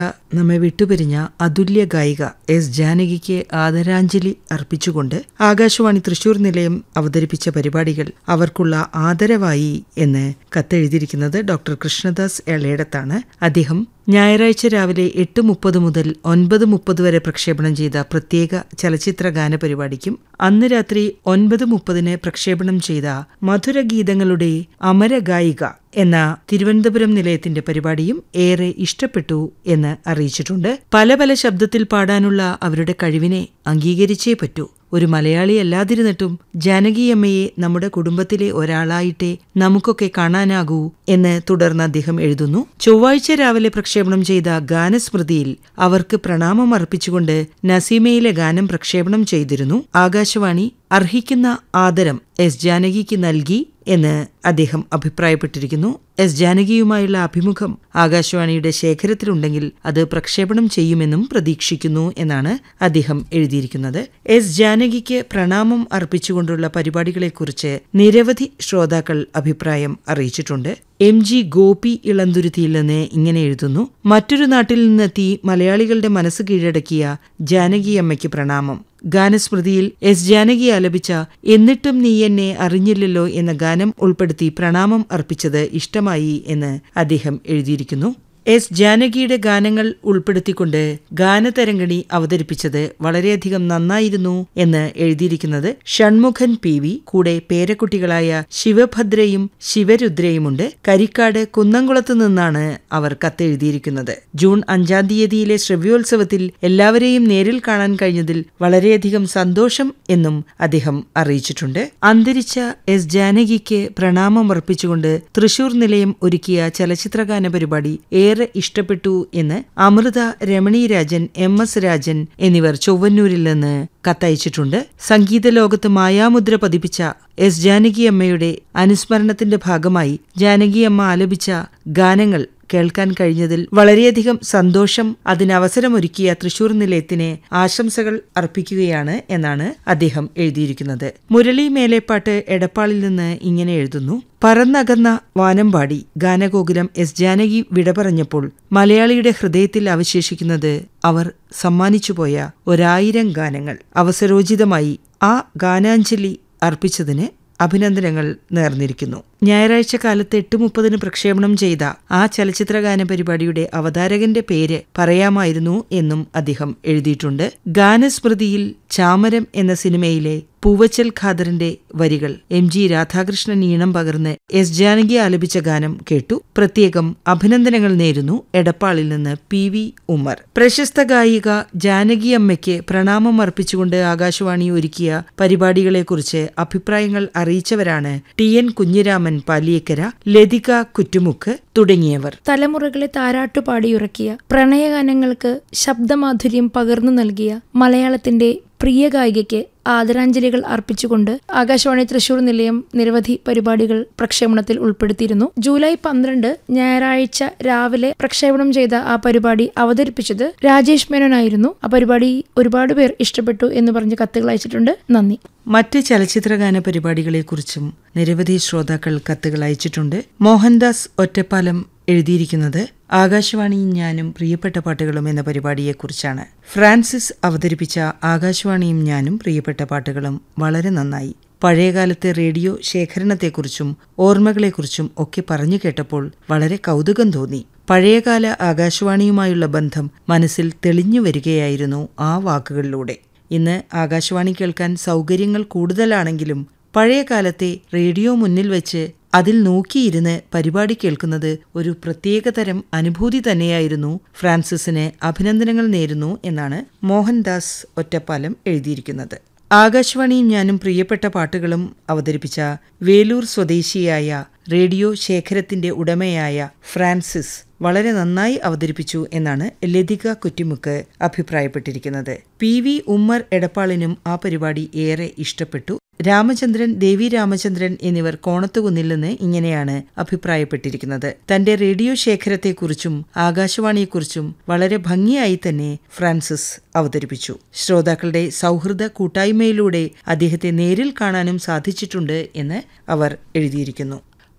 നമ്മെ വിട്ടുപിരിഞ്ഞ അതുല്യ ഗായിക എസ് ജാനകിക്ക് ആദരാഞ്ജലി അർപ്പിച്ചുകൊണ്ട് ആകാശവാണി തൃശൂർ നിലയം അവതരിപ്പിച്ച പരിപാടികൾ അവർക്കുള്ള ആദരവായി എന്ന് കത്തെഴുതിയിരിക്കുന്നത് ഡോക്ടർ കൃഷ്ണദാസ് എളേടത്താണ് അദ്ദേഹം ഞായറാഴ്ച രാവിലെ എട്ട് മുപ്പത് മുതൽ ഒൻപത് മുപ്പത് വരെ പ്രക്ഷേപണം ചെയ്ത പ്രത്യേക ചലച്ചിത്ര ഗാന പരിപാടിക്കും അന്ന് രാത്രി ഒൻപത് മുപ്പതിന് പ്രക്ഷേപണം ചെയ്ത മധുരഗീതങ്ങളുടെ അമരഗായിക എന്ന തിരുവനന്തപുരം നിലയത്തിന്റെ പരിപാടിയും ഏറെ ഇഷ്ടപ്പെട്ടു എന്ന് അറിയിച്ചിട്ടുണ്ട് പല പല ശബ്ദത്തിൽ പാടാനുള്ള അവരുടെ കഴിവിനെ അംഗീകരിച്ചേ പറ്റൂ ഒരു മലയാളി അല്ലാതിരുന്നിട്ടും ജാനകിയമ്മയെ നമ്മുടെ കുടുംബത്തിലെ ഒരാളായിട്ടേ നമുക്കൊക്കെ കാണാനാകൂ എന്ന് തുടർന്ന് അദ്ദേഹം എഴുതുന്നു ചൊവ്വാഴ്ച രാവിലെ പ്രക്ഷേപണം ചെയ്ത ഗാനസ്മൃതിയിൽ അവർക്ക് പ്രണാമം അർപ്പിച്ചുകൊണ്ട് നസീമയിലെ ഗാനം പ്രക്ഷേപണം ചെയ്തിരുന്നു ആകാശവാണി അർഹിക്കുന്ന ആദരം എസ് ജാനകിക്ക് നൽകി എന്ന് അദ്ദേഹം അഭിപ്രായപ്പെട്ടിരിക്കുന്നു എസ് ജാനകിയുമായുള്ള അഭിമുഖം ആകാശവാണിയുടെ ശേഖരത്തിലുണ്ടെങ്കിൽ അത് പ്രക്ഷേപണം ചെയ്യുമെന്നും പ്രതീക്ഷിക്കുന്നു എന്നാണ് അദ്ദേഹം എഴുതിയിരിക്കുന്നത് എസ് ജാനകിക്ക് പ്രണാമം അർപ്പിച്ചുകൊണ്ടുള്ള പരിപാടികളെക്കുറിച്ച് നിരവധി ശ്രോതാക്കൾ അഭിപ്രായം അറിയിച്ചിട്ടുണ്ട് എം ജി ഗോപി ഇളന്തുരുത്തിയിൽ നിന്ന് ഇങ്ങനെ എഴുതുന്നു മറ്റൊരു നാട്ടിൽ നിന്നെത്തി മലയാളികളുടെ മനസ്സ് കീഴടക്കിയ ജാനകിയമ്മയ്ക്ക് പ്രണാമം ഗാനസ്മൃതിയിൽ എസ് ജാനകി ആലപിച്ച എന്നിട്ടും നീ എന്നെ അറിഞ്ഞില്ലല്ലോ എന്ന ഗാനം ഉൾപ്പെടുത്തി പ്രണാമം അർപ്പിച്ചത് ഇഷ്ടമായി എന്ന് അദ്ദേഹം എഴുതിയിരിക്കുന്നു എസ് ജാനകിയുടെ ഗാനങ്ങൾ ഉൾപ്പെടുത്തിക്കൊണ്ട് ഗാനതരംഗിണി അവതരിപ്പിച്ചത് വളരെയധികം നന്നായിരുന്നു എന്ന് എഴുതിയിരിക്കുന്നത് ഷൺമുഖൻ പി വി കൂടെ പേരക്കുട്ടികളായ ശിവഭദ്രയും ശിവരുദ്രയുമുണ്ട് കരിക്കാട് കുന്നംകുളത്ത് നിന്നാണ് അവർ കത്തെഴുതിയിരിക്കുന്നത് ജൂൺ അഞ്ചാം തീയതിയിലെ ശ്രവ്യോത്സവത്തിൽ എല്ലാവരെയും നേരിൽ കാണാൻ കഴിഞ്ഞതിൽ വളരെയധികം സന്തോഷം എന്നും അദ്ദേഹം അറിയിച്ചിട്ടുണ്ട് അന്തരിച്ച എസ് ജാനകിക്ക് പ്രണാമം അർപ്പിച്ചുകൊണ്ട് തൃശൂർ നിലയം ഒരുക്കിയ ചലച്ചിത്രഗാന പരിപാടി ഏറെ ഇഷ്ടപ്പെട്ടു എന്ന് അമൃത രമണി രാജൻ എം എസ് രാജൻ എന്നിവർ ചൊവ്വന്നൂരിൽ നിന്ന് കത്തയച്ചിട്ടുണ്ട് സംഗീത ലോകത്ത് മായാമുദ്ര പതിപ്പിച്ച എസ് ജാനകിയമ്മയുടെ അനുസ്മരണത്തിന്റെ ഭാഗമായി ജാനകിയമ്മ ആലപിച്ച ഗാനങ്ങൾ കേൾക്കാൻ കഴിഞ്ഞതിൽ വളരെയധികം സന്തോഷം അതിനവസരമൊരുക്കിയ തൃശൂർ നിലയത്തിന് ആശംസകൾ അർപ്പിക്കുകയാണ് എന്നാണ് അദ്ദേഹം എഴുതിയിരിക്കുന്നത് മുരളി മേലേപ്പാട്ട് എടപ്പാളിൽ നിന്ന് ഇങ്ങനെ എഴുതുന്നു പറന്നകന്ന വാനമ്പാടി ഗാനഗോകുലം എസ് ജാനകി വിട പറഞ്ഞപ്പോൾ മലയാളിയുടെ ഹൃദയത്തിൽ അവശേഷിക്കുന്നത് അവർ സമ്മാനിച്ചുപോയ ഒരായിരം ഗാനങ്ങൾ അവസരോചിതമായി ആ ഗാനാഞ്ജലി അർപ്പിച്ചതിന് അഭിനന്ദനങ്ങൾ നേർന്നിരിക്കുന്നു ഞായറാഴ്ച കാലത്ത് എട്ട് മുപ്പതിന് പ്രക്ഷേപണം ചെയ്ത ആ ചലച്ചിത്രഗാന പരിപാടിയുടെ അവതാരകന്റെ പേര് പറയാമായിരുന്നു എന്നും അദ്ദേഹം എഴുതിയിട്ടുണ്ട് ഗാനസ്മൃതിയിൽ ചാമരം എന്ന സിനിമയിലെ പൂവച്ചൽ ഖാദറിന്റെ വരികൾ എം ജി രാധാകൃഷ്ണൻ ഈണം പകർന്ന് എസ് ജാനകി ആലപിച്ച ഗാനം കേട്ടു പ്രത്യേകം അഭിനന്ദനങ്ങൾ നേരുന്നു എടപ്പാളിൽ നിന്ന് പി വി ഉമ്മർ പ്രശസ്ത ഗായിക ജാനകി അമ്മയ്ക്ക് പ്രണാമം അർപ്പിച്ചുകൊണ്ട് ആകാശവാണി ഒരുക്കിയ പരിപാടികളെക്കുറിച്ച് അഭിപ്രായങ്ങൾ അറിയിച്ചവരാണ് ടി എൻ കുഞ്ഞിരാമൻ പാലിയക്കര ലതിക കുറ്റുമുക്ക് തുടങ്ങിയവർ തലമുറകളെ താരാട്ടുപാടിയുറക്കിയ പ്രണയഗാനങ്ങൾക്ക് ശബ്ദമാധുര്യം പകർന്നു നൽകിയ മലയാളത്തിന്റെ പ്രിയ ഗായികയ്ക്ക് ആദരാഞ്ജലികൾ അർപ്പിച്ചുകൊണ്ട് ആകാശവാണി തൃശൂർ നിലയം നിരവധി പരിപാടികൾ പ്രക്ഷേപണത്തിൽ ഉൾപ്പെടുത്തിയിരുന്നു ജൂലൈ പന്ത്രണ്ട് ഞായറാഴ്ച രാവിലെ പ്രക്ഷേപണം ചെയ്ത ആ പരിപാടി അവതരിപ്പിച്ചത് രാജേഷ് മേനോനായിരുന്നു ആ പരിപാടി ഒരുപാട് പേർ ഇഷ്ടപ്പെട്ടു എന്ന് പറഞ്ഞ് കത്തുകൾ അയച്ചിട്ടുണ്ട് നന്ദി മറ്റ് ചലച്ചിത്രഗാന പരിപാടികളെക്കുറിച്ചും നിരവധി ശ്രോതാക്കൾ കത്തുകൾ അയച്ചിട്ടുണ്ട് മോഹൻദാസ് ഒറ്റപ്പാലം എഴുതിയിരിക്കുന്നത് ആകാശവാണിയും ഞാനും പ്രിയപ്പെട്ട പാട്ടുകളും എന്ന പരിപാടിയെക്കുറിച്ചാണ് ഫ്രാൻസിസ് അവതരിപ്പിച്ച ആകാശവാണിയും ഞാനും പ്രിയപ്പെട്ട പാട്ടുകളും വളരെ നന്നായി പഴയകാലത്തെ റേഡിയോ ശേഖരണത്തെക്കുറിച്ചും ഓർമ്മകളെക്കുറിച്ചും ഒക്കെ പറഞ്ഞു കേട്ടപ്പോൾ വളരെ കൗതുകം തോന്നി പഴയകാല ആകാശവാണിയുമായുള്ള ബന്ധം മനസ്സിൽ തെളിഞ്ഞു വരികയായിരുന്നു ആ വാക്കുകളിലൂടെ ഇന്ന് ആകാശവാണി കേൾക്കാൻ സൗകര്യങ്ങൾ കൂടുതലാണെങ്കിലും പഴയ കാലത്തെ റേഡിയോ മുന്നിൽ വെച്ച് അതിൽ നോക്കിയിരുന്ന് പരിപാടി കേൾക്കുന്നത് ഒരു പ്രത്യേകതരം അനുഭൂതി തന്നെയായിരുന്നു ഫ്രാൻസിസിന് അഭിനന്ദനങ്ങൾ നേരുന്നു എന്നാണ് മോഹൻദാസ് ഒറ്റപ്പാലം എഴുതിയിരിക്കുന്നത് ആകാശവാണിയും ഞാനും പ്രിയപ്പെട്ട പാട്ടുകളും അവതരിപ്പിച്ച വേലൂർ സ്വദേശിയായ റേഡിയോ ശേഖരത്തിന്റെ ഉടമയായ ഫ്രാൻസിസ് വളരെ നന്നായി അവതരിപ്പിച്ചു എന്നാണ് ലതിക കുറ്റിമുക്ക് അഭിപ്രായപ്പെട്ടിരിക്കുന്നത് പി വി ഉമ്മർ എടപ്പാളിനും ആ പരിപാടി ഏറെ ഇഷ്ടപ്പെട്ടു രാമചന്ദ്രൻ ദേവി രാമചന്ദ്രൻ എന്നിവർ കോണത്തുകുന്നിൽ നിന്ന് ഇങ്ങനെയാണ് അഭിപ്രായപ്പെട്ടിരിക്കുന്നത് തന്റെ റേഡിയോ ശേഖരത്തെക്കുറിച്ചും ആകാശവാണിയെക്കുറിച്ചും വളരെ ഭംഗിയായി തന്നെ ഫ്രാൻസിസ് അവതരിപ്പിച്ചു ശ്രോതാക്കളുടെ സൗഹൃദ കൂട്ടായ്മയിലൂടെ അദ്ദേഹത്തെ നേരിൽ കാണാനും സാധിച്ചിട്ടുണ്ട് എന്ന് അവർ എഴുതിയിരിക്കുന്നു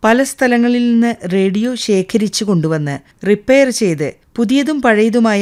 പല സ്ഥലങ്ങളിൽ നിന്ന് റേഡിയോ ശേഖരിച്ചു കൊണ്ടുവന്ന് റിപ്പയർ ചെയ്ത് പുതിയതും പഴയതുമായ